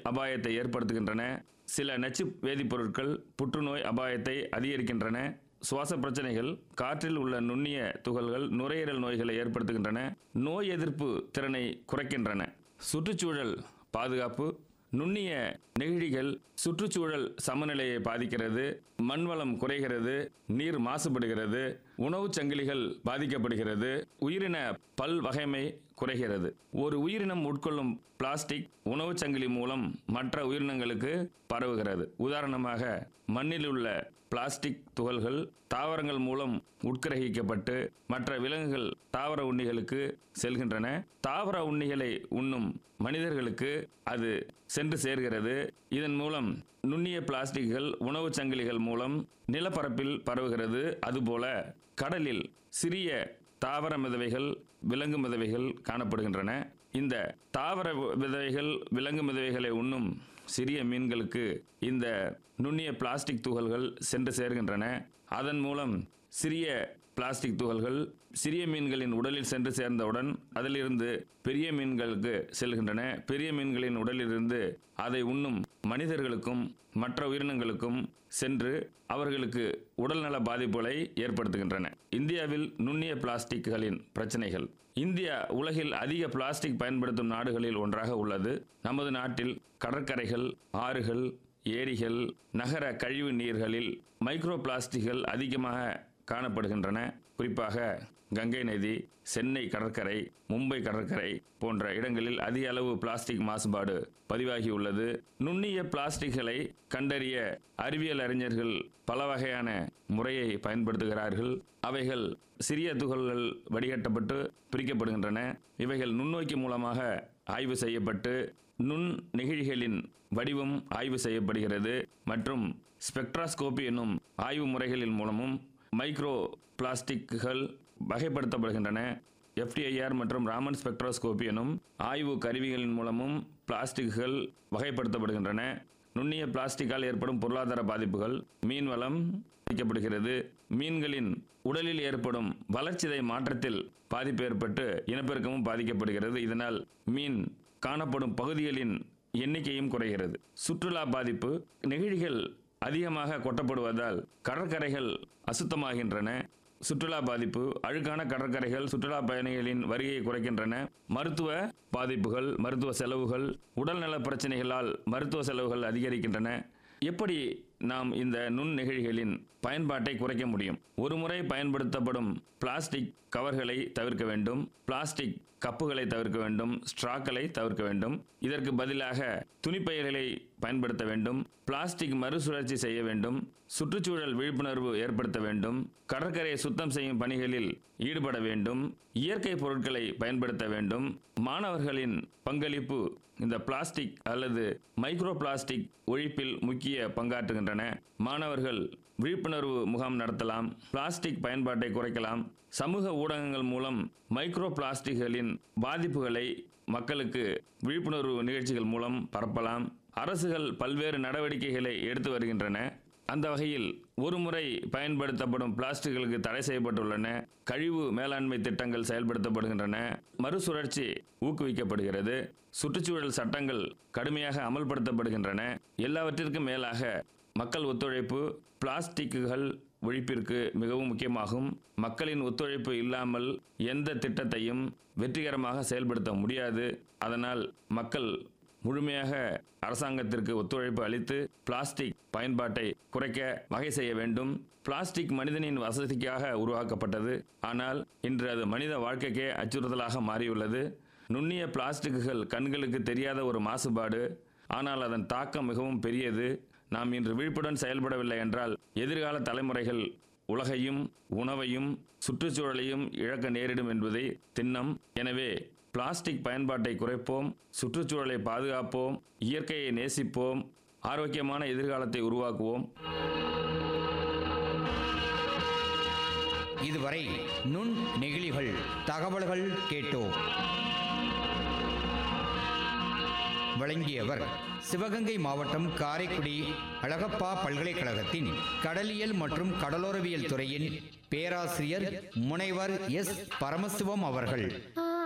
அபாயத்தை ஏற்படுத்துகின்றன சில நச்சு வேதிப்பொருட்கள் புற்றுநோய் அபாயத்தை அதிகரிக்கின்றன சுவாச பிரச்சனைகள் காற்றில் உள்ள நுண்ணிய துகள்கள் நுரையீரல் நோய்களை ஏற்படுத்துகின்றன நோய் எதிர்ப்பு திறனை குறைக்கின்றன சுற்றுச்சூழல் பாதுகாப்பு நுண்ணிய நெகிழிகள் சுற்றுச்சூழல் சமநிலையை பாதிக்கிறது மண்வளம் குறைகிறது நீர் மாசுபடுகிறது உணவுச் சங்கிலிகள் பாதிக்கப்படுகிறது உயிரின பல் வகைமை குறைகிறது ஒரு உயிரினம் உட்கொள்ளும் பிளாஸ்டிக் உணவுச் சங்கிலி மூலம் மற்ற உயிரினங்களுக்கு பரவுகிறது உதாரணமாக மண்ணில் உள்ள பிளாஸ்டிக் துகள்கள் தாவரங்கள் மூலம் உட்கிரகிக்கப்பட்டு மற்ற விலங்குகள் தாவர உண்ணிகளுக்கு செல்கின்றன தாவர உண்ணிகளை உண்ணும் மனிதர்களுக்கு அது சென்று சேர்கிறது இதன் மூலம் நுண்ணிய பிளாஸ்டிக்குகள் உணவுச் சங்கிலிகள் மூலம் நிலப்பரப்பில் பரவுகிறது அதுபோல கடலில் சிறிய தாவர மிதவைகள் விலங்கு மிதவைகள் காணப்படுகின்றன இந்த தாவர விதவைகள் விலங்கு மிதவைகளை உண்ணும் சிறிய மீன்களுக்கு இந்த நுண்ணிய பிளாஸ்டிக் துகள்கள் சென்று சேர்கின்றன அதன் மூலம் சிறிய பிளாஸ்டிக் துகள்கள் சிறிய மீன்களின் உடலில் சென்று சேர்ந்தவுடன் அதிலிருந்து பெரிய மீன்களுக்கு செல்கின்றன பெரிய மீன்களின் உடலிலிருந்து அதை உண்ணும் மனிதர்களுக்கும் மற்ற உயிரினங்களுக்கும் சென்று அவர்களுக்கு உடல்நல பாதிப்புகளை ஏற்படுத்துகின்றன இந்தியாவில் நுண்ணிய பிளாஸ்டிக்குகளின் பிரச்சனைகள் இந்தியா உலகில் அதிக பிளாஸ்டிக் பயன்படுத்தும் நாடுகளில் ஒன்றாக உள்ளது நமது நாட்டில் கடற்கரைகள் ஆறுகள் ஏரிகள் நகர கழிவு நீர்களில் மைக்ரோ பிளாஸ்டிக்கள் அதிகமாக காணப்படுகின்றன குறிப்பாக கங்கை நதி சென்னை கடற்கரை மும்பை கடற்கரை போன்ற இடங்களில் அதிக அளவு பிளாஸ்டிக் மாசுபாடு பதிவாகியுள்ளது நுண்ணிய பிளாஸ்டிக்களை கண்டறிய அறிவியல் அறிஞர்கள் பல வகையான முறையை பயன்படுத்துகிறார்கள் அவைகள் சிறிய துகள்கள் வடிகட்டப்பட்டு பிரிக்கப்படுகின்றன இவைகள் நுண்ணோக்கி மூலமாக ஆய்வு செய்யப்பட்டு நுண் நெகிழிகளின் வடிவம் ஆய்வு செய்யப்படுகிறது மற்றும் ஸ்பெக்ட்ராஸ்கோபி என்னும் ஆய்வு முறைகளின் மூலமும் மைக்ரோ பிளாஸ்டிக்குகள் வகைப்படுத்தப்படுகின்றன எஃப்டிஐஆர் மற்றும் ராமன் ஸ்பெக்ட்ரோஸ்கோபி எனும் ஆய்வு கருவிகளின் மூலமும் பிளாஸ்டிக்குகள் வகைப்படுத்தப்படுகின்றன நுண்ணிய பிளாஸ்டிக்கால் ஏற்படும் பொருளாதார பாதிப்புகள் மீன் வளம் பாதிக்கப்படுகிறது மீன்களின் உடலில் ஏற்படும் வளர்ச்சிதை மாற்றத்தில் பாதிப்பு ஏற்பட்டு இனப்பெருக்கமும் பாதிக்கப்படுகிறது இதனால் மீன் காணப்படும் பகுதிகளின் எண்ணிக்கையும் குறைகிறது சுற்றுலா பாதிப்பு நெகிழிகள் அதிகமாக கொட்டப்படுவதால் கடற்கரைகள் அசுத்தமாகின்றன சுற்றுலா பாதிப்பு அழுக்கான கடற்கரைகள் சுற்றுலா பயணிகளின் வருகையை குறைக்கின்றன மருத்துவ பாதிப்புகள் மருத்துவ செலவுகள் உடல்நல பிரச்சனைகளால் மருத்துவ செலவுகள் அதிகரிக்கின்றன எப்படி நாம் இந்த நுண் நெகிழிகளின் பயன்பாட்டை குறைக்க முடியும் ஒரு முறை பயன்படுத்தப்படும் பிளாஸ்டிக் கவர்களை தவிர்க்க வேண்டும் பிளாஸ்டிக் கப்புகளை தவிர்க்க வேண்டும் ஸ்ட்ராக்களை தவிர்க்க வேண்டும் இதற்கு பதிலாக துணிப்பைகளை பயன்படுத்த வேண்டும் பிளாஸ்டிக் மறுசுழற்சி செய்ய வேண்டும் சுற்றுச்சூழல் விழிப்புணர்வு ஏற்படுத்த வேண்டும் கடற்கரையை சுத்தம் செய்யும் பணிகளில் ஈடுபட வேண்டும் இயற்கை பொருட்களை பயன்படுத்த வேண்டும் மாணவர்களின் பங்களிப்பு இந்த பிளாஸ்டிக் அல்லது மைக்ரோ பிளாஸ்டிக் ஒழிப்பில் முக்கிய பங்காற்றுகின்றன மாணவர்கள் விழிப்புணர்வு முகாம் நடத்தலாம் பிளாஸ்டிக் பயன்பாட்டை குறைக்கலாம் சமூக ஊடகங்கள் மூலம் மைக்ரோ பிளாஸ்டிக்களின் பாதிப்புகளை மக்களுக்கு விழிப்புணர்வு நிகழ்ச்சிகள் மூலம் பரப்பலாம் அரசுகள் பல்வேறு நடவடிக்கைகளை எடுத்து வருகின்றன அந்த வகையில் ஒருமுறை பயன்படுத்தப்படும் பிளாஸ்டிக்களுக்கு தடை செய்யப்பட்டுள்ளன கழிவு மேலாண்மை திட்டங்கள் செயல்படுத்தப்படுகின்றன மறுசுழற்சி ஊக்குவிக்கப்படுகிறது சுற்றுச்சூழல் சட்டங்கள் கடுமையாக அமல்படுத்தப்படுகின்றன எல்லாவற்றிற்கும் மேலாக மக்கள் ஒத்துழைப்பு பிளாஸ்டிக்குகள் ஒழிப்பிற்கு மிகவும் முக்கியமாகும் மக்களின் ஒத்துழைப்பு இல்லாமல் எந்த திட்டத்தையும் வெற்றிகரமாக செயல்படுத்த முடியாது அதனால் மக்கள் முழுமையாக அரசாங்கத்திற்கு ஒத்துழைப்பு அளித்து பிளாஸ்டிக் பயன்பாட்டை குறைக்க வகை செய்ய வேண்டும் பிளாஸ்டிக் மனிதனின் வசதிக்காக உருவாக்கப்பட்டது ஆனால் இன்று அது மனித வாழ்க்கைக்கே அச்சுறுத்தலாக மாறியுள்ளது நுண்ணிய பிளாஸ்டிக்குகள் கண்களுக்கு தெரியாத ஒரு மாசுபாடு ஆனால் அதன் தாக்கம் மிகவும் பெரியது நாம் இன்று விழிப்புடன் செயல்படவில்லை என்றால் எதிர்கால தலைமுறைகள் உலகையும் உணவையும் சுற்றுச்சூழலையும் இழக்க நேரிடும் என்பதை திண்ணம் எனவே பிளாஸ்டிக் பயன்பாட்டை குறைப்போம் சுற்றுச்சூழலை பாதுகாப்போம் இயற்கையை நேசிப்போம் ஆரோக்கியமான எதிர்காலத்தை உருவாக்குவோம் இதுவரை நுண் நெகிழிகள் தகவல்கள் கேட்டோம் வழங்கியவர் சிவகங்கை மாவட்டம் காரைக்குடி அழகப்பா பல்கலைக்கழகத்தின் கடலியல் மற்றும் கடலோரவியல் துறையின் பேராசிரியர் முனைவர் எஸ் பரமசிவம் அவர்கள் ஆ